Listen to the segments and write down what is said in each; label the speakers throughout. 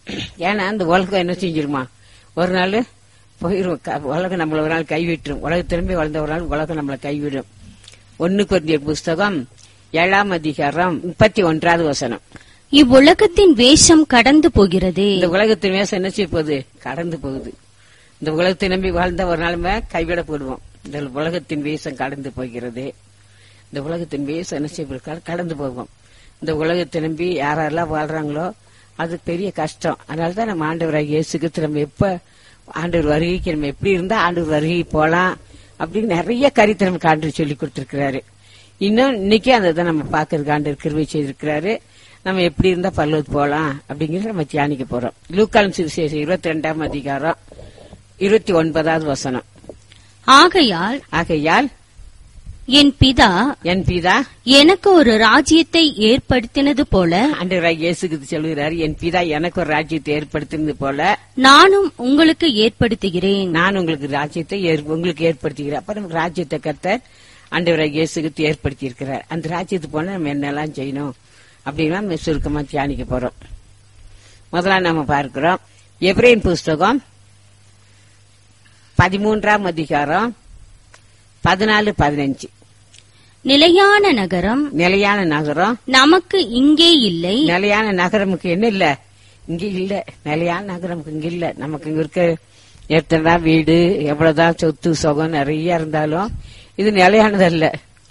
Speaker 1: ஏன்னா அந்த உலகம் என்ன செஞ்சிருமா ஒரு நாள் போயிரும் க- உலகம் நம்மள ஒரு நாள் கைவிட்டுரும் உலக திரும்பி வளர்ந்த ஒரு நாள் உலகம் நம்மளை கைவிடும் ஒன்னு குருந்திய புஸ்தகம் ஏழாம் அதிகாரம் முப்பத்தி ஒன்றாவது வசனம்
Speaker 2: இவ்வுலகத்தின் வேஷம் கடந்து போகிறது
Speaker 1: இந்த உலகத்தின் மேசம் என்ன செய்ய போகுது கடந்து போகுது இந்த உலகத்தை நம்பி வாழ்ந்த ஒரு நாளுமே கைவிட போடுவோம் இந்த உலகத்தின் வேஷம் கடந்து போகிறது இந்த உலகத்தின் வேஷம் என்ன செய்ய கடந்து போகும் இந்த உலகத்தை நம்பி யாரெல்லாம் வாழ்றாங்களோ அது பெரிய கஷ்டம் அதனால தான் நம்ம ஆண்டவராக இயேசுக்கு நம்ம எப்ப ஆண்டவர் வருகைக்கு நம்ம எப்படி இருந்தா ஆண்டவர் வருகை போலாம் அப்படின்னு நிறைய கருத்தை நமக்கு ஆண்டவர் சொல்லி கொடுத்திருக்கிறாரு இன்னும் இன்னைக்கு அதை தான் நம்ம பார்க்கறதுக்கு ஆண்டவர் கிருவை செய்திருக்கிறாரு நம்ம எப்படி இருந்தா பல்லூர் போலாம் அப்படிங்கறத நம்ம தியானிக்க போறோம் லூக்காலம் சுவிசேஷம் இருபத்தி ரெண்டாம் அதிகாரம் இருபத்தி ஒன்பதாவது வசனம்
Speaker 2: ஆகையால்
Speaker 1: ஆகையால்
Speaker 2: என் பிதா
Speaker 1: என் பிதா
Speaker 2: எனக்கு ஒரு ராஜ்யத்தை ஏற்படுத்தினது போல
Speaker 1: ஆண்டவராக இயேசுக்கு சொல்லுகிறார் என் பிதா எனக்கு ஒரு ராஜ்யத்தை ஏற்படுத்தினது போல
Speaker 2: நானும் உங்களுக்கு ஏற்படுத்துகிறேன்
Speaker 1: நான் உங்களுக்கு ராஜ்யத்தை ஏற்- உங்களுக்கு ஏற்படுத்துகிறேன் அப்ப நமக்கு ராஜ்யத்தை கத்தர் ஆண்டவராக இயேசுக்கு ஏற்படுத்தி இருக்கிறார் அந்த ராஜ்யத்துக்கு போனா நம்ம என்னெல்லாம் செய்யணும் அப்படின்னா நம்ம சுருக்கமா தியானிக்க போறோம் முதல்ல நம்ம பார்க்கிறோம் எப்ரேன் புஸ்தகம் பதிமூன்றாம் அதிகாரம் பதினாலு பதினஞ்சு
Speaker 2: நிலையான நகரம்
Speaker 1: நிலையான நகரம்
Speaker 2: நமக்கு இங்கே இல்லை
Speaker 1: நிலையான நகரமுக்கு என்ன இல்ல இங்க இல்ல நிலையான நகரமுக்கு இங்க இல்ல நமக்கு இங்க இருக்க எத்தனைதான் வீடு எவ்வளவுதான் சொத்து சுகம் நிறைய இருந்தாலும் இது நிலையானதல்ல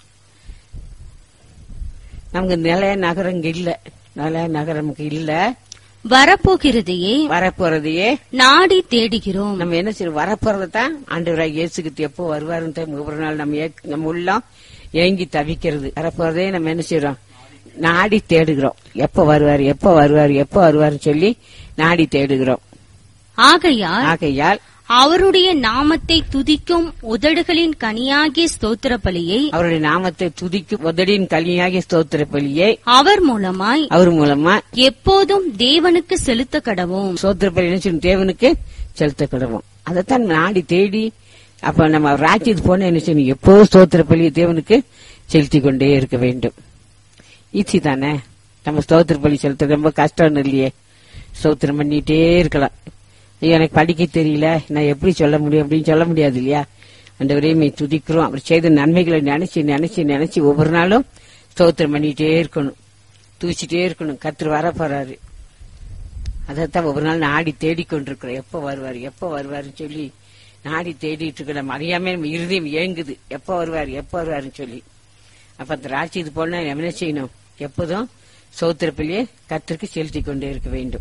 Speaker 1: நமக்கு நிலைய நகரம் இங்க இல்ல நிலைய நகரம் நமக்கு இல்ல
Speaker 2: வரப்போகிறதையே
Speaker 1: வரப்போறதையே
Speaker 2: நாடி தேடுகிறோம்
Speaker 1: நம்ம என்ன செய்யணும் வரப்போறதை தான் ஆண்டவராக இயேசுக்கு எப்போ வருவாருன்னு ஒவ்வொரு நாள் நம்ம ஏக்- நம்ம உள்ளம் ஏங்கி தவிக்கிறது வரப்போறதே நம்ம என்ன செய்யறோம் நாடி தேடுகிறோம் எப்ப வருவார் எப்ப வருவார் எப்ப வருவாருன்னு சொல்லி நாடி தேடுகிறோம்
Speaker 2: ஆகையால்
Speaker 1: ஆகையால்
Speaker 2: அவருடைய நாமத்தை துதிக்கும் உதடுகளின் கனியாகிய ஸ்தோத்திர பலியை
Speaker 1: அவருடைய நாமத்தை துதிக்கும் உதடியின் கலியாகிய ஸ்தோத்திர பலியை
Speaker 2: அவர் மூலமாய்
Speaker 1: அவர் மூலமா
Speaker 2: எப்போதும் தேவனுக்கு செலுத்த கடவோம்
Speaker 1: ஸ்தோத்திர பலி என்ன செய்யணும்? தேவனுக்கு செலுத்த கிடவோம் அதைத்தான் நாடி தேடி அப்ப நம்ம ராஜ்யத்துக்கு போன என்ன செய்யணும் எப்போ ஸ்தோத்திர பலியை தேவனுக்கு செலுத்திக் கொண்டே இருக்க வேண்டும் ஈஸி தானே நம்ம ஸ்தோத்திர பலி செலுத்த ரொம்ப கஷ்டம் இல்லையே ஸ்தோத்திரம் பண்ணிட்டே இருக்கலாம் ஐயோ, எனக்கு படிக்க தெரியல நான் எப்படி சொல்ல முடியும் அப்படின்னு சொல்ல முடியாது இல்லையா அந்த மே துதிக்கிறோம் அவர் செய்த நன்மைகளை நினைச்சு நினைச்சு நினைச்சு ஒவ்வொரு நாளும் ஸ்தோத்திரம் பண்ணிட்டே இருக்கணும் தூச்சிட்டே இருக்கணும் கத்திர வர போறாரு அதைத்தான் ஒவ்வொரு நாள் நாடி தேடிக்கொண்டிருக்கிறோம் எப்ப வருவார் எப்ப வருவாருன்னு சொல்லி நாடி தேடிட்டு இருக்க நம்ம அறியாம நம்ம இருதயம் ஏங்குது எப்ப வருவார் எப்ப வருவாருன்னு சொல்லி அப்ப அந்த ராட்சியத்து போனா நம்ம என்ன செய்யணும் எப்போதும் சோத்திரப்பிலேயே கத்திற்கு செலுத்திக் கொண்டே இருக்க வேண்டும்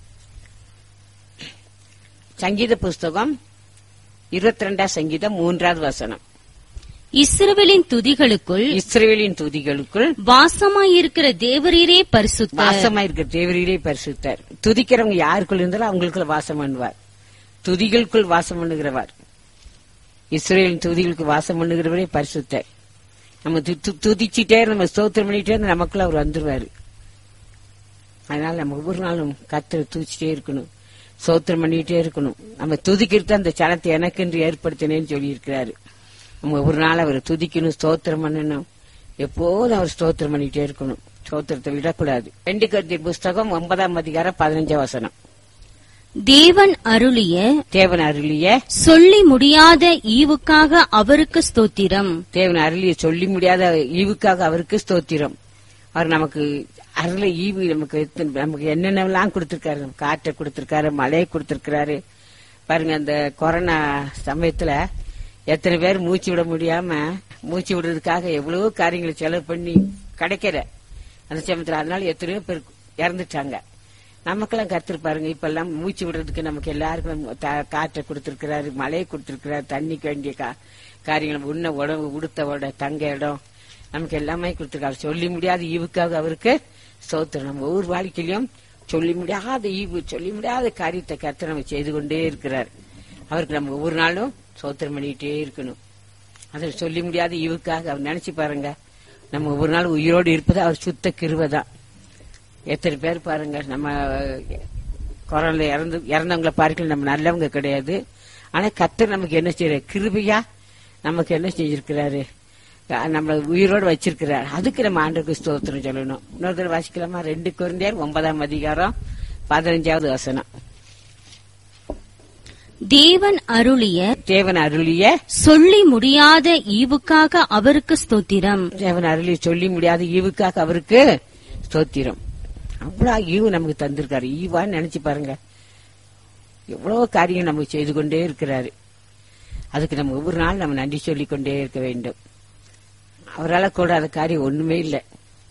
Speaker 1: சங்கீத புஸ்தகம் இருபத்தி ரெண்டாம் சங்கீதம் மூன்றாவது வசனம்
Speaker 2: இஸ்ரவேலின் துதிகளுக்குள்
Speaker 1: இஸ்ரேலின் துதிகளுக்குள்
Speaker 2: வாசமாயிருக்கிற தேவரீரே பரிசுத்த
Speaker 1: வாசமா இருக்கிற தேவரிலே பரிசுத்தார் துதிக்கிறவங்க யாருக்குள்ள இருந்தாலும் அவங்களுக்குள்ள வாசம் பண்ணுவார் துதிகளுக்குள் வாசம் பண்ணுகிறவர் இஸ்ரேலின் துதிகளுக்கு வாசம் பண்ணுகிறவரே பரிசுத்தார் நம்ம து- து- துதிச்சிட்டே நம்ம ஸ்தோத்திரம் பண்ணிட்டே இருந்து நமக்குள்ள அவர் வந்துருவாரு அதனால நம்ம ஒவ்வொரு நாளும் கத்திர தூச்சிட்டே இருக்கணும் ஸ்தோத்திரம் பண்ணிட்டே இருக்கணும் நம்ம துதிக்கிறது அந்த சனத்தை எனக்கென்று ஏற்படுத்தினேன்னு சொல்லி இருக்கிறாரு நம்ம ஒவ்வொரு நாள் அவர் துதிக்கணும் ஸ்தோத்திரம் பண்ணணும் எப்போதும் அவர் ஸ்தோத்திரம் பண்ணிட்டே இருக்கணும் ஸ்தோத்திரத்தை விடக்கூடாது ரெண்டு கருத்தி புஸ்தகம் ஒன்பதாம் அதிகாரம் பதினஞ்சாம் வசனம்
Speaker 2: தேவன் அருளிய
Speaker 1: தேவன் அருளிய
Speaker 2: சொல்லி முடியாத ஈவுக்காக அவருக்கு ஸ்தோத்திரம்
Speaker 1: தேவன் அருளிய சொல்லி முடியாத ஈவுக்காக அவருக்கு ஸ்தோத்திரம் அவர் நமக்கு அருள ஈவு நமக்கு எத்தனை- நமக்கு என்னென்னலாம் கொடுத்திருக்காரு நமக்கு காற்றை கொடுத்திருக்காரு மழையை கொடுத்திருக்கிறாரு பாருங்க அந்த கொரோனா சமயத்துல எத்தனை பேர் மூச்சு விட முடியாம மூச்சு விடுறதுக்காக எவ்வளவோ காரியங்களை செலவு பண்ணி கிடைக்கல அந்த சமயத்துல அதனால எத்தனையோ பேர் இறந்துட்டாங்க நமக்கெல்லாம் கருத்து பாருங்க இப்ப எல்லாம் மூச்சு விடுறதுக்கு நமக்கு எல்லாருக்கும் த- காற்றை கொடுத்திருக்கிறாரு மழையை கொடுத்திருக்கிறாரு தண்ணிக்கு வேண்டிய கா- காரியங்கள் உண்ண உணவு உடுத்த உட தங்க இடம் நமக்கு எல்லாமே கொடுத்திருக்காரு சொல்லி முடியாத ஈவுக்காக அவருக்கு சோத்திரம் நம்ம ஒவ்வொரு வாழ்க்கையிலும் சொல்லி முடியாத ஈவு சொல்லி முடியாத காரியத்தை கருத்து நம்ம செய்து கொண்டே இருக்கிறார் அவருக்கு நம்ம ஒவ்வொரு நாளும் சோத்திரம் பண்ணிட்டே இருக்கணும் அதில் சொல்லி முடியாத ஈவுக்காக அவர் நினைச்சு பாருங்க நம்ம ஒவ்வொரு நாள் உயிரோடு இருப்பது அவர் சுத்த கிருபைதான் எத்தனை பேர் பாருங்க நம்ம கொரோனா இறந்து இறந்தவங்களை பார்க்கல நம்ம நல்லவங்க கிடையாது ஆனா கத்தர் நமக்கு என்ன செய்யற கிருபையா நமக்கு என்ன செஞ்சிருக்கிறாரு அஹ் நம்மள உயிரோடு வச்சிருக்கிறார் அதுக்கு நம்ம ஆண்டுக்கு ஸ்தோத்திரம் சொல்லணும் இன்னொரு தடவை வாசிக்கலாமா ரெண்டு குழந்தையர் ஒன்பதாம் அதிகாரம் பதினஞ்சாவது வசனம்
Speaker 2: தேவன் அருளிய
Speaker 1: தேவன் அருளிய
Speaker 2: சொல்லி முடியாத ஈவுக்காக அவருக்கு ஸ்தோத்திரம்
Speaker 1: தேவன் அருளி சொல்லி முடியாத ஈவுக்காக அவருக்கு ஸ்தோத்திரம் அவ்வளவு ஈவு நமக்கு தந்திருக்காரு ஈவான்னு நினைச்சு பாருங்க எவ்வளவு காரியம் நமக்கு செய்து கொண்டே இருக்கிறாரு அதுக்கு நம்ம ஒவ்வொரு நாள் நம்ம நன்றி சொல்லிக் கொண்டே இருக்க வேண்டும் அவரால் கூடாத காரியம் ஒண்ணுமே இல்லை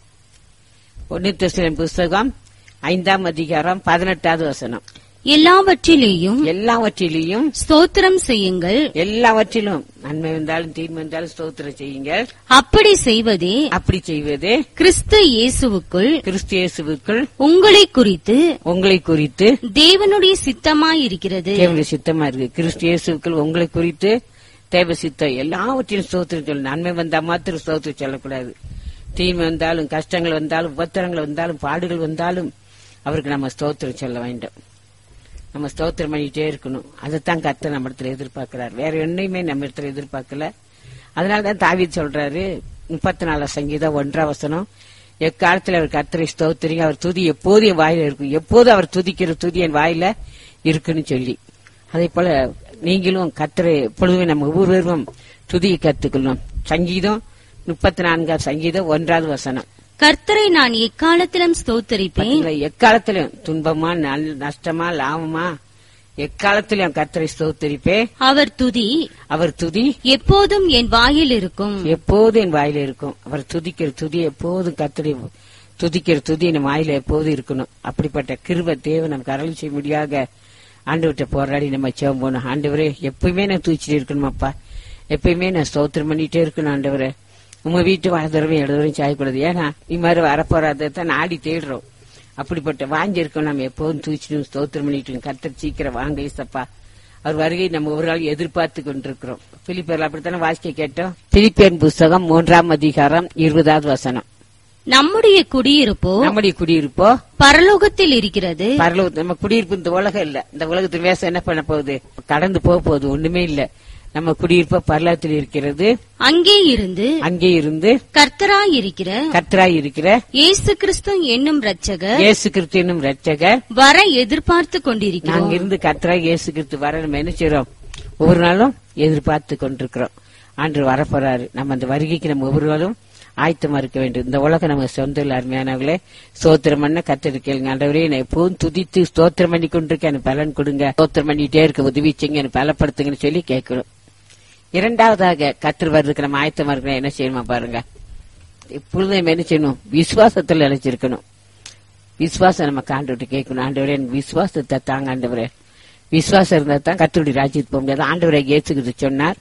Speaker 1: ஒன்னு தெசலோனியர் புஸ்தகம் ஐந்தாம் அதிகாரம் பதினெட்டாவது வசனம்
Speaker 2: எல்லாவற்றிலேயும்
Speaker 1: எல்லாவற்றிலையும்
Speaker 2: ஸ்தோத்திரம் செய்யுங்கள்
Speaker 1: எல்லாவற்றிலும் நன்மை வந்தாலும் தீமை வந்தாலும் ஸ்தோத்திரம் செய்யுங்கள்
Speaker 2: அப்படி செய்வதே
Speaker 1: அப்படி செய்வது
Speaker 2: கிறிஸ்து இயேசுவுக்குள்
Speaker 1: கிறிஸ்து இயேசுவுக்குள்
Speaker 2: உங்களை குறித்து
Speaker 1: உங்களை குறித்து
Speaker 2: தேவனுடைய சித்தமாயிருக்கிறது
Speaker 1: தேவனுடைய சித்தமா இருக்கு கிறிஸ்து இயேசுக்கள் உங்களை குறித்து தேவ சித்தம் எல்லாவற்றையும் ஸ்தோத்திரம் சொல்லணும் நன்மை வந்தா மாத்திரம் ஸ்தோத்திரம் சொல்லக்கூடாது தீமை வந்தாலும் கஷ்டங்கள் வந்தாலும் உபத்திரங்கள் வந்தாலும் பாடுகள் வந்தாலும் அவருக்கு நம்ம ஸ்தோத்திரம் சொல்ல வேண்டும் நம்ம ஸ்தோத்திரம் பண்ணிட்டே இருக்கணும் அதைத்தான் கர்த்தர் நம்ம இடத்துல எதிர்பார்க்கிறார் வேற என்னையுமே நம்ம இடத்துல எதிர்பார்க்கல அதனாலதான் தாவீது சொல்றாரு முப்பத்தி நாலு சங்கீதம் ஒன்றாம் வசனம் எக்காலத்துல அவர் கர்த்தரை ஸ்தோத்திரிங்க அவர் துதி எப்போது என் வாயில இருக்கும் எப்போது அவர் துதிக்கிற துதி என் வாயில இருக்குன்னு சொல்லி அதே போல நீங்களும் கர்த்தரை எப்பொழுதுமே நம்ம ஒவ்வொருவரும் துதியை கத்துக்கணும் சங்கீதம் முப்பத்தி நான்காம் சங்கீதம் ஒன்றாவது வசனம்
Speaker 2: கர்த்தரை நான் எக்காலத்திலும் ஸ்தோத்தரிப்பேன்
Speaker 1: பாத்தீங்களா? எக்காலத்திலும் துன்பமா நல்- நஷ்டமா லாபமா எக்காலத்திலும் கர்த்தரை ஸ்தோத்தரிப்பே
Speaker 2: அவர் துதி
Speaker 1: அவர் துதி
Speaker 2: எப்போதும் என் வாயில் இருக்கும்
Speaker 1: எப்போதும் என் வாயில இருக்கும் அவர் துதிக்கிற துதி எப்போதும் கர்த்தரை துதிக்கிற துதி என் வாயில எப்போதும் இருக்கணும் அப்படிப்பட்ட கிருப தேவன் நமக்கு அருள் செய்ய முடியாத ஆண்டவர்கிட்ட போராடி நம்ம சேவம் போகணும் ஆண்டவரே எப்பயுமே நான் தூச்சிட்டு இருக்கணுமாப்பா எப்பயுமே நான் ஸ்தோத்திரம் பண்ணிட்டே இருக்கணும் ஆண்டவரே உங்க வீட்டு வாழ்ந்தவரும் எழுதவரையும் சாயக்கூடாது ஏன்னா நீ மாதிரி வரப்போறதை தான் நாடி தேடுறோம் அப்படிப்பட்ட வாஞ்சி இருக்கணும் நம்ம எப்போதும் தூச்சிட்டு ஸ்தோத்திரம் பண்ணிட்டு கர்த்தர் சீக்கிரம் வாங்க ஏசப்பா அவர் வருகை நம்ம ஒரு நாள் எதிர்பார்த்து கொண்டிருக்கிறோம் பிலிப்பேர்ல அப்படித்தானே வாசிக்க கேட்டோம் பிலிப்பேன் புஸ்தகம் மூன்றாம் அதிகாரம் இருபதாவது வசனம்
Speaker 2: நம்முடைய குடியிருப்போ
Speaker 1: நம்முடைய குடியிருப்போ
Speaker 2: பரலோகத்தில் இருக்கிறது
Speaker 1: பரலோகத்து நம்ம குடியிருப்பு இந்த உலகம் இல்ல இந்த உலகத்து வேஷம் என்ன பண்ண போகுது கடந்து போக போகுது ஒண்ணுமே இல்ல நம்ம குடியிருப்போ பரலோகத்தில் இருக்கிறது
Speaker 2: அங்கே இருந்து
Speaker 1: அங்கே இருந்து
Speaker 2: கர்த்தராய் இருக்கிற
Speaker 1: கர்த்தராய் இருக்கிற
Speaker 2: இயேசு கிறிஸ்து என்னும் ரட்சகர்
Speaker 1: இயேசு கிறிஸ்து என்னும் ரட்சகர்
Speaker 2: வர எதிர்பார்த்து கொண்டிருக்கிறோம்
Speaker 1: நாங்க இருந்து கர்த்தராய் இயேசு கிறிஸ்து வர நம்ம என்ன செய்றோம் ஒவ்வொரு நாளும் எதிர்பார்த்து கொண்டிருக்கிறோம் ஆண்டு வரப்போறாரு நம்ம அந்த வருகைக்கு நம்ம ஒவ்வொரு நாளும் ஆயத்தமா இருக்க வேண்டும் இந்த உலகம் நம்ம சொந்த இல்ல அருமையானவர்களே ஸ்தோத்திரம் பண்ண கத்தது கேளுங்க ஆண்டவரே நான் எப்போதும் துதித்து ஸ்தோத்திரம் பண்ணி கொண்டிருக்கேன் எனக்கு பலன் கொடுங்க ஸ்தோத்திரம் பண்ணிட்டே இருக்க உதவி செய்யுங்க எனக்கு பலப்படுத்துங்கன்னு சொல்லி கேட்கணும் இரண்டாவதாக கத்தர் வர்றதுக்கு நம்ம ஆயத்தமா இருக்கணும் என்ன செய்யணுமா பாருங்க எப்பொழுதும் நம்ம என்ன செய்யணும் விசுவாசத்துல நினைச்சிருக்கணும் விசுவாசம் நம்ம காண்டு கேட்கணும் ஆண்டவரே எனக்கு விசுவாசத்தை தாங்க ஆண்டவரே விசுவாசம் இருந்தா தான் கத்தருடைய ராஜ்யத்துக்கு போக முடியாது ஆண்டவரை இயேசுகிட்டு சொன்னார்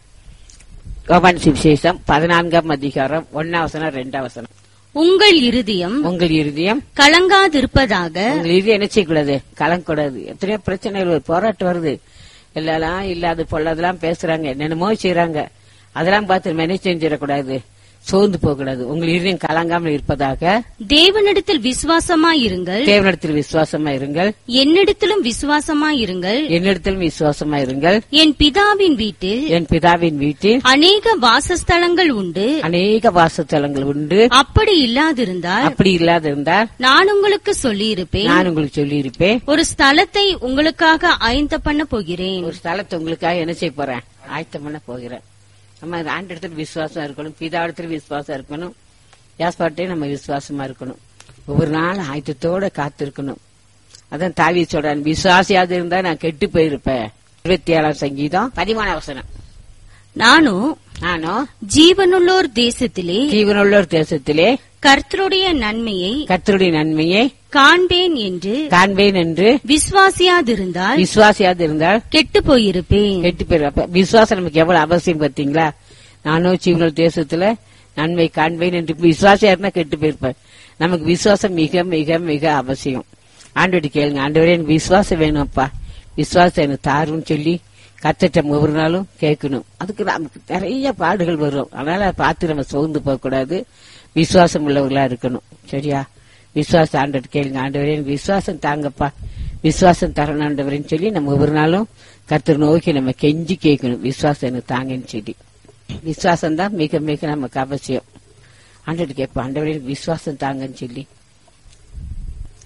Speaker 1: யோவான் சுவிசேஷம் பதினான்காம் அதிகாரம் ஒன்னாம் வசனம் ரெண்டாம் வசனம்
Speaker 2: உங்கள் இருதயம்
Speaker 1: உங்கள் இருதயம்
Speaker 2: கலங்காதிருப்பதாக
Speaker 1: உங்கள் இருதயம் என்ன செய்யக்கூடாது கலங்கக்கூடாது எத்தனையோ பிரச்சனைகள் வருது, போராட்டம் வருது எல்லாம் இல்லாத பொல்லாதெல்லாம் பேசுறாங்க என்னென்னமோ செய்றாங்க அதெல்லாம் பார்த்து நம்ம என்ன செஞ்சிடக்கூடாது சோர்ந்து போகக்கூடாது உங்கள் இருதயம் கலங்காமல் இருப்பதாக
Speaker 2: தேவனிடத்தில் விசுவாசமாயிருங்கள்
Speaker 1: தேவனிடத்தில் விசுவாசமா இருங்கள்
Speaker 2: என்னிடத்திலும் விசுவாசமாயிருங்கள்
Speaker 1: என்னிடத்திலும் விசுவாசமா இருங்கள்
Speaker 2: என் பிதாவின் வீட்டில்
Speaker 1: என் பிதாவின் வீட்டில்
Speaker 2: அநேக வாசஸ்தலங்கள் உண்டு
Speaker 1: அநேக வாசத்தலங்கள் உண்டு
Speaker 2: அப்படி இல்லாதிருந்தால்
Speaker 1: அப்படி இல்லாதிருந்தால்
Speaker 2: நான் உங்களுக்கு சொல்லியிருப்பேன்
Speaker 1: நான் உங்களுக்கு சொல்லியிருப்பேன்
Speaker 2: ஒரு ஸ்தலத்தை உங்களுக்காக ஆயத்த பண்ண போகிறேன்
Speaker 1: ஒரு ஸ்தலத்தை உங்களுக்காக என்ன செய்ய போறேன் ஆயத்தம் பண்ண போகிறேன் நம்ம ஆண்டு இடத்துல விசுவாசம் இருக்கணும் பிதா இடத்துல விசுவாசம் இருக்கணும் யாஸ்பாட்டே நம்ம விசுவாசமா இருக்கணும் ஒவ்வொரு நாள் ஆயத்தத்தோட காத்திருக்கணும் அதான் தாவி சொல்றேன் விசுவாசியாவது இருந்தா நான் கெட்டு போயிருப்பேன் இருபத்தி ஏழாம் சங்கீதம் பதிமூணாம் வசனம்
Speaker 2: நானும்
Speaker 1: நானும்
Speaker 2: ஜீவனுள்ளோர் தேசத்திலே
Speaker 1: ஜீவனுள்ளோர் தேசத்திலே
Speaker 2: கர்த்தருடைய நன்மையை
Speaker 1: கர்த்தருடைய நன்மையை
Speaker 2: காண்பேன் என்று
Speaker 1: காண்பேன் என்று
Speaker 2: விசுவாசியாதிருந்தால்
Speaker 1: விசுவாசியாது இருந்தால்
Speaker 2: கெட்டு போயிருப்பேன்
Speaker 1: கெட்டு போயிரு அப்ப விசுவாசம் நமக்கு எவ்வளவு அவசியம் பார்த்தீங்களா நானும் ஜீவனல் தேசத்துல நன்மை காண்பேன் என்று விசுவாசியா இருந்தா கெட்டு போயிருப்பேன் நமக்கு விசுவாசம் மிக மிக மிக அவசியம் ஆண்டோடி கேளுங்க ஆண்டவரே எனக்கு விசுவாசம் வேணும்ப்பா விசுவாசம் எனக்கு தாருன்னு சொல்லி கத்திட்டம் ஒவ்வொரு நாளும் கேட்கணும் அதுக்கு நமக்கு நிறைய பாடுகள் வரும் அதனால அதை பார்த்து நம்ம சோர்ந்து போக கூடாது விசுவாசம் உள்ளவர்களா இருக்கணும் சரியா விசுவாசம் ஆண்டோட கேளுங்க ஆண்டவரே எனக்கு விசுவாசம் தாங்கப்பா விசுவாசம் தரணும் ஆண்டவரேன்னு சொல்லி நம்ம ஒவ்வொரு நாளும் கர்த்தர் நோக்கி நம்ம கெஞ்சி கேட்கணும் விசுவாசம் எனக்கு தாங்கன்னு சொல்லி விசுவாசம் தான் மிக மிக நமக்கு அவசியம் ஆண்டவர் கேட்போம் ஆண்டவரே எனக்கு விசுவாசம் தாங்கன்னு சொல்லி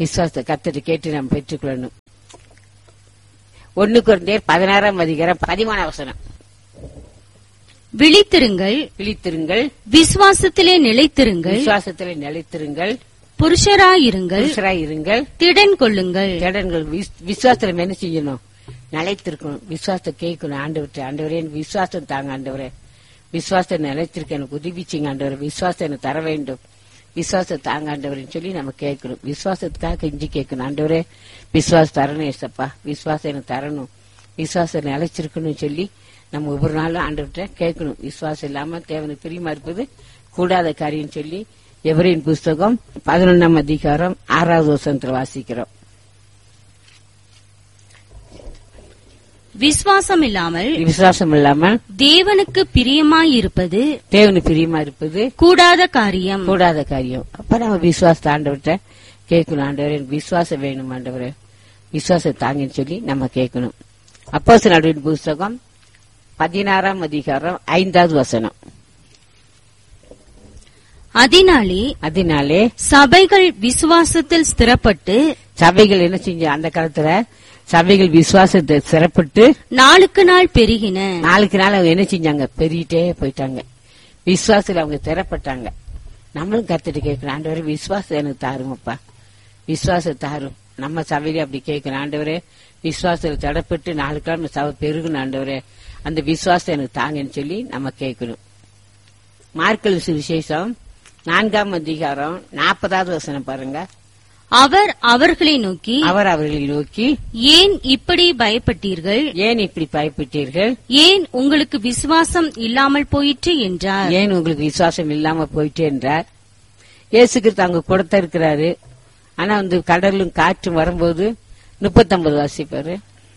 Speaker 1: விசுவாசத்தை கத்தட்டு கேட்டு நம்ம பெற்றுக்கொள்ளணும் ஒன்னு குறைந்தேர் பதினாறாம் அதிகாரம் பதிமூணாம் வசனம்
Speaker 2: விழித்திருங்கள்
Speaker 1: விழித்திருங்கள்
Speaker 2: விசுவாசத்திலே நிலைத்திருங்கள்
Speaker 1: விசுவாசத்தில் நிலைத்திருங்கள்
Speaker 2: புருஷராயிருங்கள்
Speaker 1: புருஷராய் இருங்கள்
Speaker 2: திடன் கொள்ளுங்கள்
Speaker 1: தேடன்கள் விசுவாசத்துல என்ன செய்யணும் நிலைத்திருக்கணும் விசுவாசத்தை கேட்கணும் ஆண்டவர்கிட்ட ஆண்டவரே எனக்கு விசுவாசம் தாங்க ஆண்டவரே விசுவாசத்தை நிலைத்திருக்க எனக்கு உதவிச்சிங்க ஆண்டவரே விசுவாசம் எனக்கு தர வேண்டும் விசுவாசம் தாங்க ஆண்டவரேன்னு சொல்லி நம்ம கேட்கணும் விசுவாசத்துக்காக கெஞ்சி கேட்கணும் ஆண்டவரே விசுவாசம் தரணும் ஏசப்பா விசுவாசம் எனக்கு தரணும் விசுவாசம் நிலைச்சிருக்கணும்னு சொல்லி நம்ம ஒவ்வொரு நாளும் ஆண்டவர்கிட்ட கேட்கணும் விசுவாசம் இல்லாம தேவனுக்கு பிரியமா இருப்பது கூடாத காரியம் சொல்லி எவரின் புஸ்தகம் பதினொன்னாம் அதிகாரம் ஆறாவது வருஷத்துல வாசிக்கிறோம்
Speaker 2: விசுவாசம் இல்லாமல்
Speaker 1: விசுவாசம் இல்லாமல்
Speaker 2: தேவனுக்கு பிரியமாயிருப்பது
Speaker 1: தேவனுக்கு பிரியமா இருப்பது
Speaker 2: கூடாத காரியம்
Speaker 1: கூடாத காரியம் அப்ப நம்ம விசுவாசத்தை ஆண்டவர்கிட்ட கேட்கணும் ஆண்டவரே எனக்கு விசுவாசம் வேணும் ஆண்டவரே விசுவாசம் தாங்கன்னு சொல்லி நம்ம கேட்கணும் அப்போஸ் நடுவின் புஸ்தகம் பதினாறாம் அதிகாரம் ஐந்தாவது வசனம்
Speaker 2: அதனாலே
Speaker 1: அதனாலே
Speaker 2: சபைகள் விசுவாசத்தில் ஸ்திரப்பட்டு
Speaker 1: சபைகள் என்ன செஞ்ச அந்த காலத்துல சபைகள் விசுவாசத்தை சிறப்பட்டு
Speaker 2: நாளுக்கு நாள் பெருகின
Speaker 1: நாளுக்கு நாள் அவங்க என்ன செஞ்சாங்க பெருகிட்டே போயிட்டாங்க விசுவாசத்துல அவங்க திறப்பட்டாங்க நம்மளும் கத்துட்டு கேட்கணும் ஆண்டவரே விசுவாசம் எனக்கு தாருங்கப்பா விசுவாசம் தாரும் நம்ம சபையில அப்படி கேட்கணும் ஆண்டவரே விசுவாசத்துல தடப்பட்டு நாளுக்கு நாள் நம்ம சபை பெருகணும் ஆண்டவரே அந்த விசுவாசம் எனக்கு தாங்கன்னு சொல்லி நம்ம கேட்கணும் மார்க்கல் சுவிசேஷம் நான்காம் அதிகாரம் நாற்பதாவது வசனம் பாருங்க
Speaker 2: அவர் அவர்களை நோக்கி
Speaker 1: அவர் அவர்களை நோக்கி
Speaker 2: ஏன் இப்படி பயப்பட்டீர்கள்
Speaker 1: ஏன் இப்படி பயப்பட்டீர்கள்
Speaker 2: ஏன் உங்களுக்கு விசுவாசம் இல்லாமல் போயிற்று என்றார்
Speaker 1: ஏன் உங்களுக்கு விசுவாசம் இல்லாம போயிட்டே என்றார் இயேசு கிறிஸ்து அங்க கொடுத்த இருக்கிறாரு ஆனா வந்து கடலும் காற்றும் வரும்போது முப்பத்தொன்பது வாசிப்பாரு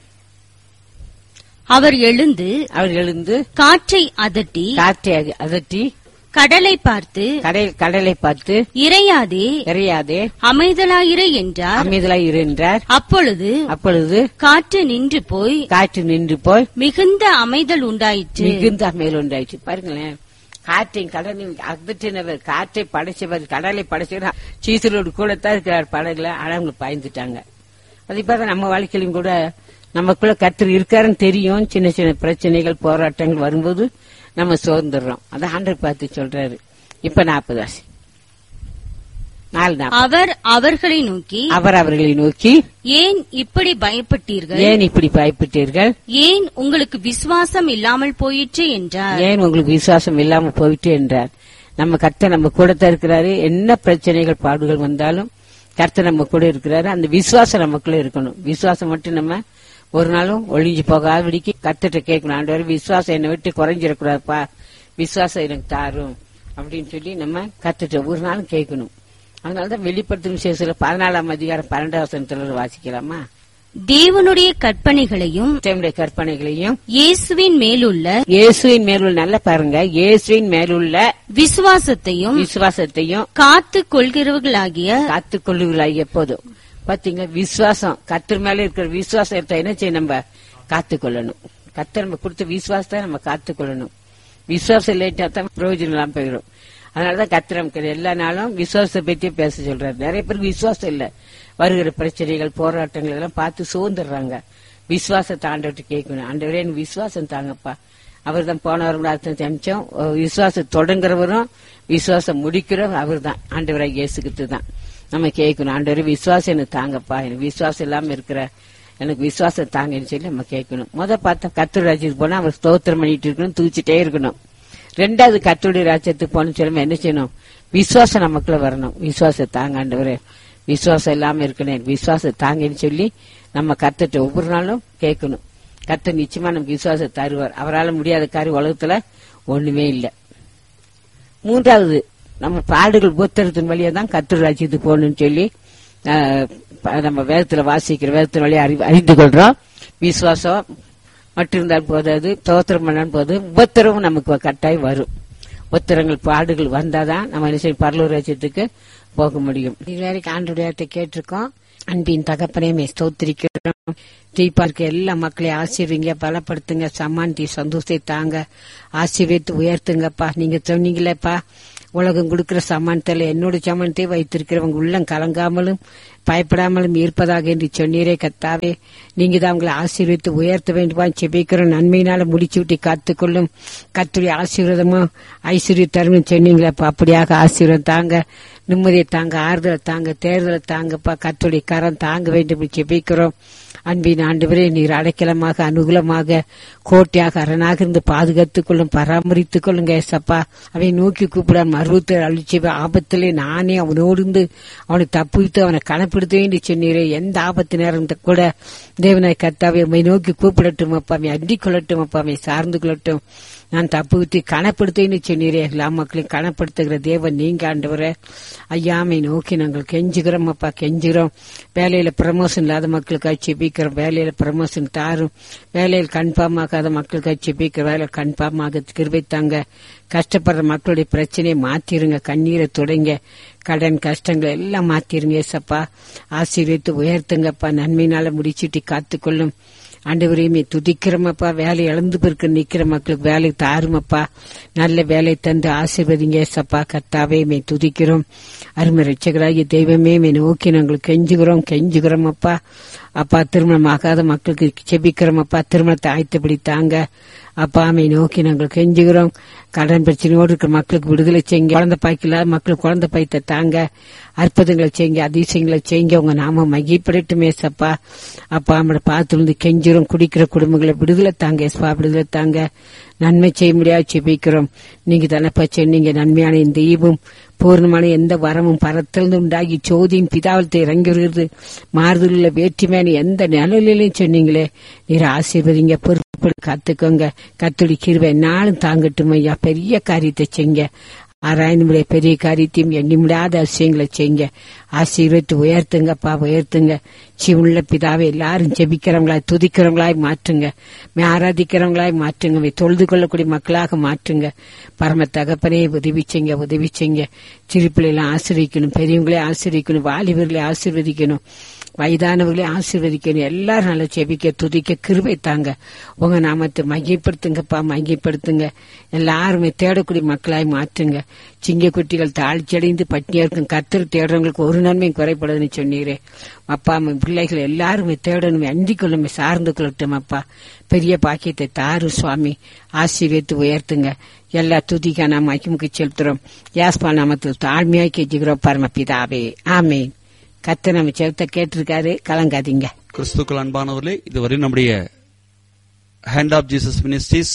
Speaker 2: அவர் எழுந்து
Speaker 1: அவர் எழுந்து
Speaker 2: காற்றை அதட்டி
Speaker 1: காற்றை அக- அதட்டி
Speaker 2: கடலை பார்த்து
Speaker 1: கடல் கடலை பார்த்து
Speaker 2: இறையாதே
Speaker 1: எறையாதே
Speaker 2: அமைதலாயிரு என்றார்
Speaker 1: அமைதலாய் இரு என்றார்
Speaker 2: அப்பொழுது
Speaker 1: அப்பொழுது
Speaker 2: காற்று நின்று போய்
Speaker 1: காற்று நின்று போய்
Speaker 2: மிகுந்த அமைதல் உண்டாயிற்று
Speaker 1: மிகுந்த அமையல் உண்டாயிடுச்சு பாருங்களேன் காற்றையும் கடலையும் அதட்டினவர் காற்றை படைச்சவர் கடலை படைச்சவர் சீசரோடு கூட தான் இருக்கிறார் படகுல ஆனா அவங்களுக்கு பயந்துட்டாங்க அதே போல நம்ம வாழ்க்கையிலும் கூட நமக்குள்ள கர்த்தர் இருக்காருன்னு தெரியும் சின்ன சின்ன பிரச்சனைகள் போராட்டங்கள் வரும்போது நம்ம சோர்ந்துடுறோம் அதை ஆண்டர் பார்த்து சொல்றாரு இப்ப நாற்பது வாசி நாலு நாற்பது
Speaker 2: அவர் அவர்களை நோக்கி
Speaker 1: அவர் அவர்களை நோக்கி
Speaker 2: ஏன் இப்படி பயப்பட்டீர்கள்
Speaker 1: ஏன் இப்படி பயப்பட்டீர்கள்
Speaker 2: ஏன் உங்களுக்கு விசுவாசம் இல்லாமல் போயிற்று என்றார்
Speaker 1: ஏன் உங்களுக்கு விசுவாசம் இல்லாம போயிட்டு என்றார் நம்ம கர்த்தர் நம்ம கூட தான் இருக்கிறாரு என்ன பிரச்சனைகள் பாடுகள் வந்தாலும் கர்த்தர் நம்ம கூட இருக்கிறாரு அந்த விசுவாசம் நமக்குள்ள இருக்கணும் விசுவாசம் மட்டும் நம்ம ஒரு நாளும் ஒளிஞ்சு போகாதபடிக்கு கர்த்தர்ட்ட கேட்கணும் ஆண்டவர் விசுவாசம் என்னை விட்டு குறைஞ்சிடக்கூடாதுப்பா விசுவாசம் எனக்கு தாரும் அப்படின்னு சொல்லி நம்ம கர்த்தர்ட்ட ஒரு நாளும் கேட்கணும் அதனாலதான் வெளிப்படுத்தும் விசேஷத்துல பதினாலாம் அதிகாரம் பன்னெண்டாம் வசனத்துல வாசிக்கலாமா
Speaker 2: தேவனுடைய கற்பனைகளையும்
Speaker 1: தேவனுடைய கற்பனைகளையும்
Speaker 2: இயேசுவின் மேலுள்ள
Speaker 1: இயேசுவின் மேலுள்ள நல்ல பாருங்க இயேசுவின் மேலுள்ள
Speaker 2: விசுவாசத்தையும்
Speaker 1: விசுவாசத்தையும்
Speaker 2: காத்து கொள்கிறவர்களாகிய
Speaker 1: காத்துக் கொள்ளுகிறாய் எப்போதும் பாத்தீங்களா விசுவாசம் கத்தர் மேல இருக்கிற விசுவாசத்தை என்ன செய்ய நம்ம காத்துக்கொள்ளணும் கத்தர் நம்ம கொடுத்த விசுவாசத்தை நம்ம காத்துக்கொள்ளணும் விசுவாசம் இல்லாட்டா தான் பிரயோஜனம் இல்லாம போயிடும் அதனாலதான் கத்தர் நமக்கு எல்லா நாளும் விசுவாசத்தை பத்தியே பேச சொல்றாரு நிறைய பேருக்கு விசுவாசம் இல்ல வருகிற பிரச்சனைகள் போராட்டங்கள் இதெல்லாம் பார்த்து சோர்ந்துடுறாங்க விசுவாசத்தை ஆண்டவர்கிட்ட கேட்கணும் ஆண்டவரே எனக்கு விசுவாசம் தாங்கப்பா அவர் தான் போனவரும் அர்த்தம் தெரிஞ்சோம் விசுவாசம் தொடங்குறவரும் விசுவாசம் முடிக்கிறவர் அவர் தான் ஆண்டவராக இயேசுக்கிட்டு தான் நம்ம கேட்கணும் ஆண்டவரே விசுவாசம் எனக்கு தாங்கப்பா எனக்கு விசுவாசம் இல்லாம இருக்கிற எனக்கு விசுவாசம் தாங்கன்னு சொல்லி நம்ம கேட்கணும் முத பார்த்தா கத்தூர் ராஜ்யத்துக்கு போனா அவர் ஸ்தோத்திரம் பண்ணிட்டு இருக்கணும் தூச்சிட்டே இருக்கணும் ரெண்டாவது கத்தோடைய ராஜ்யத்துக்கு போன சொல்லி என்ன செய்யணும் விசுவாசம் நமக்குள்ள வரணும் விசுவாசம் தாங்க ஆண்டவரே விசுவாசம் இல்லாம இருக்கணும் எனக்கு விசுவாசம் தாங்கன்னு சொல்லி நம்ம கத்துட்டு ஒவ்வொரு நாளும் கேட்கணும் கத்த நிச்சயமா நமக்கு விசுவாசம் தருவார் அவரால் முடியாத காரியம் உலகத்துல ஒண்ணுமே இல்லை மூன்றாவது நம்ம பாடுகள் புத்தகத்தின் வழியா தான் கத்தர் ராஜ்யத்துக்கு போகணும்னு சொல்லி ஆஹ், ப- நம்ம வேதத்துல வாசிக்கிற வேதத்தின் வழியா அறி- அறிந்து கொள்றோம் விசுவாசம் மட்டும் இருந்தால் போதாது தோத்திரம் பண்ணாலும் போது உபத்திரமும் நமக்கு கட்டாயம் வரும் உத்தரங்கள் பாடுகள் வந்தாதான் நம்ம என்ன செய்யும் பரலூர் ராஜ்யத்துக்கு போக முடியும் இதுவரைக்கும் ஆண்டுடையாட்ட கேட்டிருக்கோம் அன்பின் தகப்பனையுமே ஸ்தோத்திரிக்கிறோம் தீபார்க்க எல்லா மக்களையும் ஆசீர்வீங்க பலப்படுத்துங்க சமாந்தி சந்தோஷத்தை தாங்க ஆசீர்வித்து உயர்த்துங்கப்பா நீங்க சொன்னீங்களேப்பா உலகம் கொடுக்கிற சமானத்தில் என்னோட சமானத்தை வைத்திருக்கிறவங்க உள்ளம் கலங்காமலும் பயப்படாமலும் இருப்பதாக என்று சொன்னீரே கத்தாவே நீங்க தான் உங்களை ஆசீர்வித்து உயர்த்த வேண்டுமா செபிக்கிறோம் நன்மையினால முடிச்சு விட்டு காத்துக்கொள்ளும் கத்துடைய ஆசீர்வாதமும் ஐஸ்வர்ய தருணம் சொன்னீங்களே அப்ப அப்படியாக ஆசீர்வாதம் தாங்க நிம்மதியை தாங்க ஆறுதலை தாங்க தேர்தலை தாங்கப்பா கத்துடைய கரம் தாங்க வேண்டும் என்று செபிக்கிறோம் அன்பின் ஆண்டவரே நீர் அடைக்கலமாக அனுகூலமாக கோட்டையாக அரணாக இருந்து பாதுகாத்துக் கொள்ளும் பராமரித்துக் கொள்ளுங்க ஏசப்பா அவனை நோக்கி கூப்பிட மருவத்தை அழிச்சு ஆபத்திலே நானே அவனோடு இருந்து அவனை தப்புவித்து அவனை கணப்படுத்த வேண்டி சொன்னீரே எந்த ஆபத்து நேரம் கூட தேவனை கத்தாவை உண்மை நோக்கி கூப்பிடட்டும் அப்பா அவன் அண்டிக் கொள்ளட்டும் அப்பா அவன் சார்ந்து கொள்ளட்டும் நான் தப்பு விட்டு கணப்படுத்தேன்னு சொன்னீரே எல்லா மக்களையும் கணப்படுத்துகிற தேவன் நீங்க ஆண்டவரே ஐயாமை நோக்கி நாங்கள் கெஞ்சுகிறோம் அப்பா கெஞ்சுகிறோம் வேலையில ப்ரமோஷன் இல்லாத மக்களுக்காக செபிக்கிறோம் வேலையில ப்ரமோஷன் தாரும் வேலையில் கன்ஃபார்ம் ஆகாத மக்களுக்காக செபிக்கிற வேலை கன்ஃபார்ம் ஆக கிருபைத்தாங்க கஷ்டப்படுற மக்களுடைய பிரச்சனையை மாத்திருங்க கண்ணீரை தொடங்க கடன் கஷ்டங்களை எல்லாம் மாத்திருங்க ஏசப்பா ஆசீர்வித்து உயர்த்துங்கப்பா நன்மையினால முடிச்சுட்டு காத்துக்கொள்ளும் ஆண்டவரையுமே துதிக்கிறோமப்பா வேலை இழந்து பிறகு நிக்கிற மக்களுக்கு வேலை தாருமப்பா நல்ல வேலை தந்து ஆசீர்வதிங்க ஏசப்பா கத்தாவே மே துதிக்கிறோம் அருமை ரட்சகராகிய தெய்வமே மே நோக்கி நாங்கள் கெஞ்சுகிறோம் கெஞ்சுகிறோம் அப்பா அப்பா திருமணம் ஆகாத மக்களுக்கு செபிக்கிறோம் அப்பா திருமணத்தை ஆயத்தப்படி தாங்க அப்பா மை நோக்கி நாங்கள் கெஞ்சுகிறோம் கடன் பிரச்சனையோடு இருக்கிற மக்களுக்கு விடுதலை செய்யுங்க குழந்தை பாய்க்கலாத மக்களுக்கு குழந்தை பாய்த்த தாங்க அற்புதங்களை செய்யுங்க அதிசயங்களை செய்யுங்க உங்க நாம மகிப்படட்டுமே சப்பா அப்பா நம்மளை பார்த்து வந்து கெஞ்சுறோம் குடிக்கிற குடும்பங்களை விடுதலை தாங்க எஸ்பா விடுதலை தாங்க நன்மை செய்ய முடியாது செபிக்கிறோம் நீங்க தானப்பா சொன்னீங்க நன்மையான இந்த ஈவும் பூர்ணமான எந்த வரமும் பரத்திலிருந்து உண்டாகி சோதியின் பிதாவலத்தை இறங்கி வருகிறது மாறுதலுள்ள வேற்றுமையான எந்த நிலையிலையும் சொன்னீங்களே நீர் ஆசீர்வதிங்க பொறுப்பு காத்துக்கோங்க கத்துடி கிருவை நாளும் தாங்கட்டும் ஐயா பெரிய காரியத்தை செய்ங்க ஆராய்ந்து பெரிய காரியத்தையும் எண்ணி முடியாத விஷயங்களை செய்யுங்க ஆசீர்வத்து உயர்த்துங்கப்பா உயர்த்துங்க சிவுள்ள பிதாவை எல்லாரும் ஜெபிக்கிறவங்களாய் துதிக்கிறவங்களாய் மாற்றுங்க ஆராதிக்கிறவங்களாய் மாற்றுங்க தொழுது கொள்ளக்கூடிய மக்களாக மாற்றுங்க பரம தகப்பனே உதவி செய்ங்க உதவி செய்ங்க சிறு பிள்ளைகளை ஆசிரியக்கணும் பெரியவங்களே ஆசிரியக்கணும் வாலிபர்களை ஆசீர்வதிக்கணும் வயதானவர்களே ஆசீர்வதிக்கணும் எல்லாரும் நல்லா செபிக்க துதிக்க கிருபை தாங்க உங்க நாமத்தை மையப்படுத்துங்கப்பா மையப்படுத்துங்க எல்லாருமே தேடக்கூடிய மக்களாய் மாற்றுங்க சிங்க குட்டிகள் தாழ்ச்சியடைந்து பட்டினியா இருக்கும் கத்தர் தேடுறவங்களுக்கு ஒரு நன்மையும் குறைப்படுதுன்னு சொன்னீரே அப்பா அம்மா பிள்ளைகள் எல்லாருமே தேடணும் அண்டிக் கொள்ளுமே சார்ந்து கொள்ளட்டும் அப்பா பெரிய பாக்கியத்தை தாரு சுவாமி ஆசீர்வித்து உயர்த்துங்க எல்லா துதிக்கா நாம் ஐக்கியமுக்கு செலுத்துறோம் யாஸ்பா நாமத்தில் தாழ்மையாய் கெஞ்சுகிறோம் பரமபிதாவே ஆமேன் கத்த நம்ம செவத்த கேட்டிருக்காரு கலங்காதீங்க
Speaker 3: கிறிஸ்துக்கள் அன்பானவர்களே இதுவரை நம்முடைய hand of Jesus ministries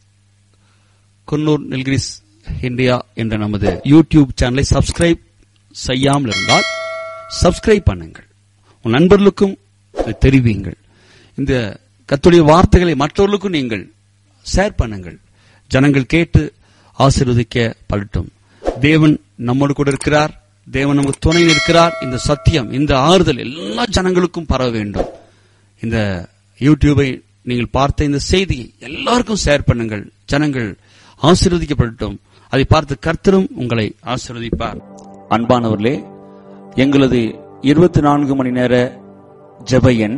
Speaker 3: Coonoor Nilgiris India என்ற நமது யூடியூப் சேனலை சப்ஸ்கிரைப் செய்யாமல் இருந்தால் சப்ஸ்கிரைப் பண்ணுங்கள் உன் நண்பர்களுக்கும் இதை தெரிவியுங்கள் இந்த கத்துடைய வார்த்தைகளை மற்றவர்களுக்கும் நீங்கள் ஷேர் பண்ணுங்கள் ஜனங்கள் கேட்டு ஆசீர்வதிக்க படட்டும் தேவன் நம்மோடு கூட இருக்கிறார் தேவன் நமக்கு துணை இருக்கிறார் இந்த சத்தியம் இந்த ஆறுதல் எல்லா ஜனங்களுக்கும் பரவ வேண்டும் இந்த யூடியூபை நீங்கள் பார்த்த இந்த செய்தியை எல்லாருக்கும் ஷேர் பண்ணுங்கள் ஜனங்கள் ஆசீர்வதிக்கப்படட்டும் அதை பார்த்து கர்த்தரும் உங்களை ஆசீர்வதிப்பார்
Speaker 4: அன்பானவர்களே எங்களது இருபத்தி நான்கு மணி நேர ஜெப எண்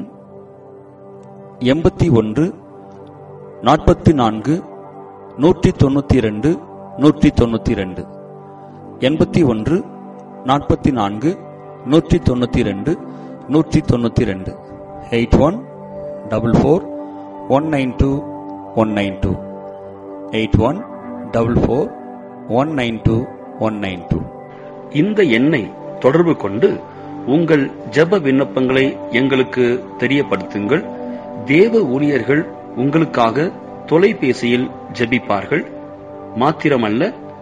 Speaker 4: எண்பத்தி ஒன்று நாற்பத்தி நான்கு நூற்றி தொண்ணூத்தி இரண்டு நூற்றி தொண்ணூத்தி இரண்டு எண்பத்தி ஒன்று நாற்பத்தி நான்கு நூற்றி தொண்ணூத்தி இரண்டு நூற்றி தொண்ணூத்தி இரண்டு eight one double four one nine two one nine two eight one double four one nine two one nine two
Speaker 3: இந்த எண்ணை தொடர்பு கொண்டு உங்கள் ஜெப விண்ணப்பங்களை எங்களுக்கு தெரியப்படுத்துங்கள் தேவ ஊழியர்கள் உங்களுக்காக தொலைபேசியில் ஜெபிப்பார்கள் மாத்திரமல்ல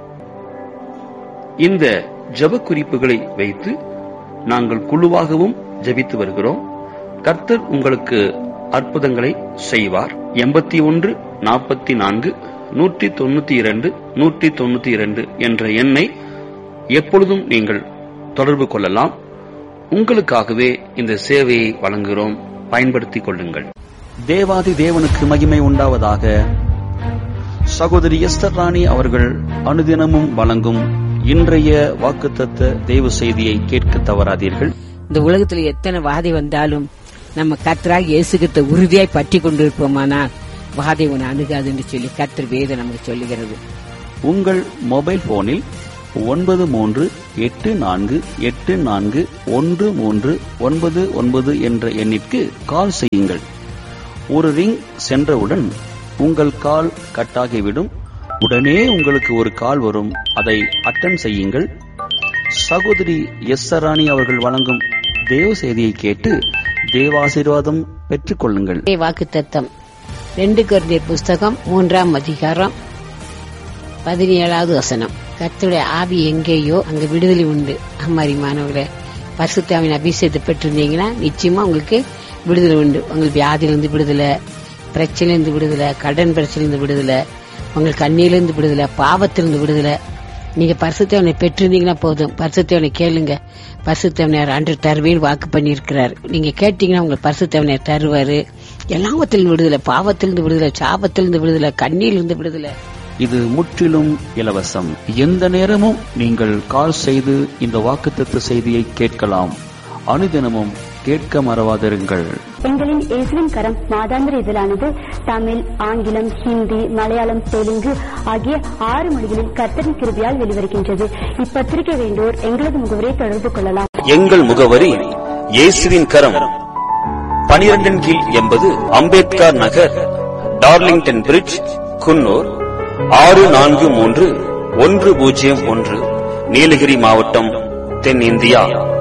Speaker 3: இந்த ஜெப குறிப்புகளை வைத்து நாங்கள் குழுவாகவும் ஜெபித்து வருகிறோம் கர்த்தர் உங்களுக்கு அற்புதங்களை செய்வார் எண்பத்தி ஒன்று நாற்பத்தி நான்கு நூற்றி தொண்ணூத்தி இரண்டு நூற்றி தொண்ணூத்தி இரண்டு என்ற எண்ணை எப்பொழுதும் நீங்கள் தொடர்பு கொள்ளலாம் உங்களுக்காகவே இந்த சேவையை வழங்குகிறோம் பயன்படுத்திக் கொள்ளுங்கள்
Speaker 4: தேவாதி தேவனுக்கு மகிமை உண்டாவதாக சகோதரி எஸ்தர் ராணி அவர்கள் அனுதினமும் வழங்கும் இன்றைய வாக்குத்தத்த தேவ செய்தியை கேட்க தவறாதீர்கள்
Speaker 1: இந்த உலகத்துல எத்தனை வாதை வந்தாலும் நம்ம கத்தராக இயேசுகிட்ட உறுதியாய் பற்றி கொண்டிருப்போமானால் வாதை உன்னை அணுகாதுன்னு சொல்லி கத்தர் வேதம் நமக்கு சொல்லுகிறது
Speaker 4: உங்கள் மொபைல் போனில் ஒன்பது மூன்று எட்டு நான்கு எட்டு நான்கு ஒன்று மூன்று ஒன்பது ஒன்பது என்ற எண்ணிற்கு கால் செய்யுங்கள் ஒரு ரிங் சென்றவுடன் உங்கள் கால் கட்டாகிவிடும் உடனே உங்களுக்கு ஒரு கால் வரும் அதை அட்டன் செய்யுங்கள் சகோதரி எஸ் சராணி அவர்கள் வழங்கும் தேவ செய்தியை கேட்டு தேவாசீர்வாதம் பெற்றுக் கொள்ளுங்கள்
Speaker 1: வாக்கு தத்தம் ரெண்டு குழந்தையர் புஸ்தகம் மூன்றாம் அதிகாரம் பதினேழாவது வசனம் கர்த்தருடைய ஆவி எங்கேயோ அங்க விடுதலை உண்டு அம்மாரி மாணவர்களே பரிசுத்தாவின் அபிஷேகத்தை பெற்றிருந்தீங்கன்னா நிச்சயமா உங்களுக்கு விடுதலை உண்டு உங்களுக்கு வியாதியிலிருந்து விடுதலை பிரச்சனையிலிருந்து விடுதலை கடன் பிரச்சனையிலிருந்து விடுதலை உங்களுக்கு கண்ணியிலிருந்து விடுதலை பாவத்திலிருந்து விடுதலை நீங்க பரிசுத்தவனை பெற்றிருந்தீங்கன்னா போதும் பரிசுத்தவனை கேளுங்க பரிசுத்தவனையார் அன்று தருவேன் வாக்கு பண்ணியிருக்கிறார் நீங்க கேட்டீங்கன்னா உங்களுக்கு பரிசுத்தவனையார் தருவாரு எல்லாவத்திலிருந்து விடுதலை பாவத்திலிருந்து விடுதலை சாபத்திலிருந்து விடுதலை கண்ணியிலிருந்து விடுதலை
Speaker 4: இது முற்றிலும் இலவசம் எந்த நேரமும் நீங்கள் கால் செய்து இந்த வாக்குத்தத்த செய்தியை கேட்கலாம் அனுதினமும் கேட்க மறவாதிருங்கள்
Speaker 5: எங்களின் இயேசுவின் கரம் மாதாந்திர இதழானது தமிழ் ஆங்கிலம் ஹிந்தி மலையாளம் தெலுங்கு ஆகிய ஆறு மொழிகளில் கர்த்தரின் கிருபியால் வெளிவருகின்றது இப்பத்திரிகை வேண்டோர் எங்களது முகவரை தொடர்பு கொள்ளலாம்
Speaker 4: எங்கள் முகவரி இயேசுவின் கரம் பனிரெண்டின் கீழ் எண்பது அம்பேத்கர் நகர் டார்லிங்டன் பிரிட்ஜ் குன்னூர் ஆறு நான்கு மூன்று ஒன்று பூஜ்ஜியம் ஒன்று நீலகிரி மாவட்டம் தென்னிந்தியா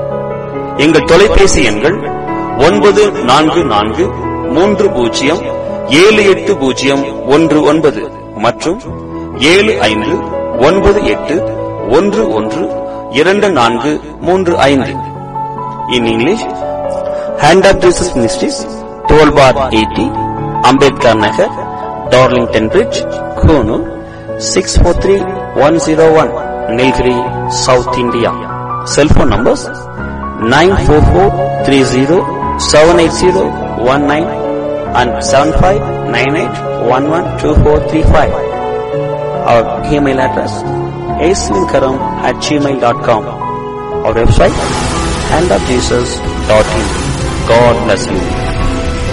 Speaker 4: எங்கள் தொலைபேசி எண்கள் ஒன்பது நான்கு நான்கு மூன்று பூஜ்ஜியம் ஏழு எட்டு பூஜ்ஜியம் ஒன்று ஒன்பது மற்றும் ஏழு ஐந்து ஒன்பது எட்டு ஒன்று ஒன்று இரண்டு நான்கு மூன்று ஐந்து in English hand of Jesus ministries twelve bar eighty Ambedkar Nagar Darlington bridge Coonoor six four three one zero one Nilgiri south India cellphone numbers nine four four three zero seven eight zero one nine and seven five nine eight one one two four three five அவர் email address ஏஸ்லின்கரம் at Gmail dot com அவர் website hand of Jesus dot in God plus you